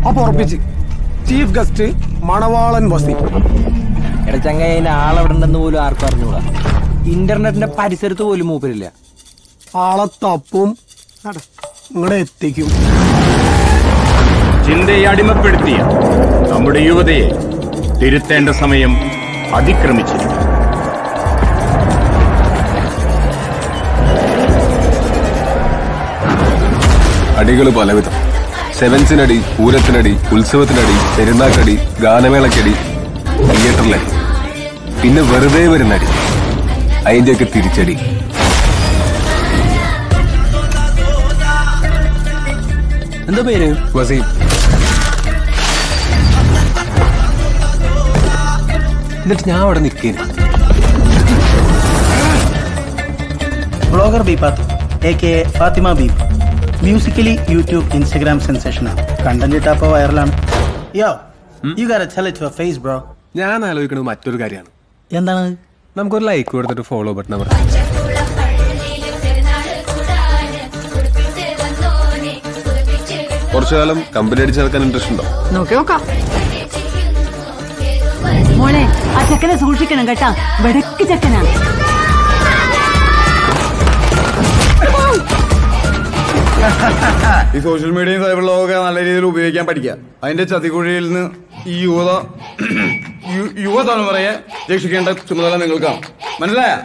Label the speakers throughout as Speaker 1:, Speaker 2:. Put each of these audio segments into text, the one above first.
Speaker 1: അപ്പൊ ഉറപ്പിച്ച് chief guest മണവാളൻ വസി
Speaker 2: എടാ ചങ്ങായി അതിന്റെ ആളെവിടെ ഉണ്ടെന്ന് പോലും ആർക്കും അറിഞ്ഞൂടാ ഇന്റർനെറ്റിന്റെ പരിസരത്ത് പോലും മൂപ്പരില്ല
Speaker 1: ആളെ തപ്പും ഇങ്ങടെ എത്തിക്കും
Speaker 3: ചിന്തയെ അടിമപ്പെടുത്തിയ നമ്മുടെ യുവതയെ തിരുത്തേണ്ട സമയം അതിക്രമിച്ചിരിക്കുന്നു
Speaker 4: അടികൾ പലവിധം സെവൻസിനടി പൂരത്തിനടി ഉത്സവത്തിനടി പെരുന്നാക്കടി ഗാനമേളക്കടി തിയേറ്ററിലടി പിന്നെ വെറുതെ വരുന്നടി അതിന്റെയൊക്കെ തിരിച്ചടി
Speaker 2: എന്താ പേര്
Speaker 4: വസീം എന്നിട്ട് ഞാൻ അവിടെ നിൽക്കുന്നു
Speaker 5: ബ്ലോഗർ ബീപാത്ത് A K Fatima beep musically YouTube Instagram സെൻസേഷനാണ് കണ്ടന്റ് ഇട്ടപ്പോ വൈറലാണ് yo you got tell it your face bro
Speaker 4: ഞാൻ ആലോചിക്കുന്നത് മറ്റൊരു കാര്യമാണ്
Speaker 5: എന്താണ്
Speaker 4: നമുക്കൊരു ലൈക്ക് കൊടുത്തിട്ട് ഫോളോ ബട്ടൺ അമർ കുറച്ചു കാലം കമ്പനി അടിച്ച് നടക്കാൻ ഇൻട്രസ്റ്റ് ഉണ്ടോ
Speaker 6: നോക്കി നോക്കാം മോളെ ആ ചെക്കനെ സൂക്ഷിക്കണം കേട്ടാ വെടക്ക് ചെക്കനാ
Speaker 7: ഈ സോഷ്യൽ മീഡിയയും സൈബർ ലോകമൊക്കെ നല്ല രീതിയിൽ ഉപയോഗിക്കാൻ പഠിക്കുക അതിന്റെ ചതിക്കുഴിയിൽ നിന്ന് ഈ യുവത യു- യുവതലമുറയെ രക്ഷിക്കേണ്ട ചുമതല നിങ്ങൾക്കാണ് മനസ്സിലായ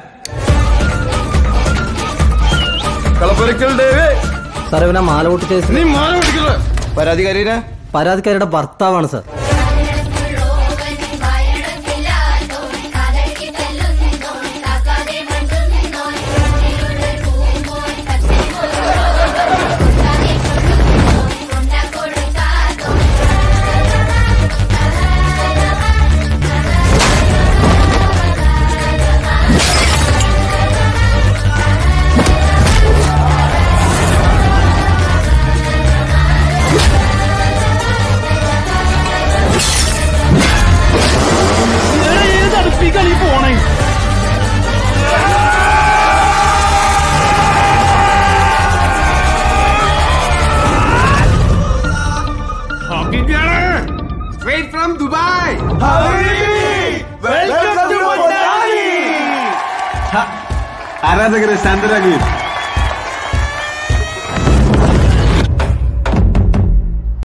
Speaker 7: കളപ്പുരക്കൽ ദേവി
Speaker 2: സാർ ഇവനെ മാല പൊട്ടിച്ച
Speaker 7: നീ മാല പൊട്ടിക്കല്ലേ പരാതിക്കാരിനെ
Speaker 2: പരാതിക്കാരുടെ ഭർത്താവാണ് സാർ
Speaker 1: Straight from Dubai.
Speaker 7: ആരാധകരെ ശാന്തരാകുകയും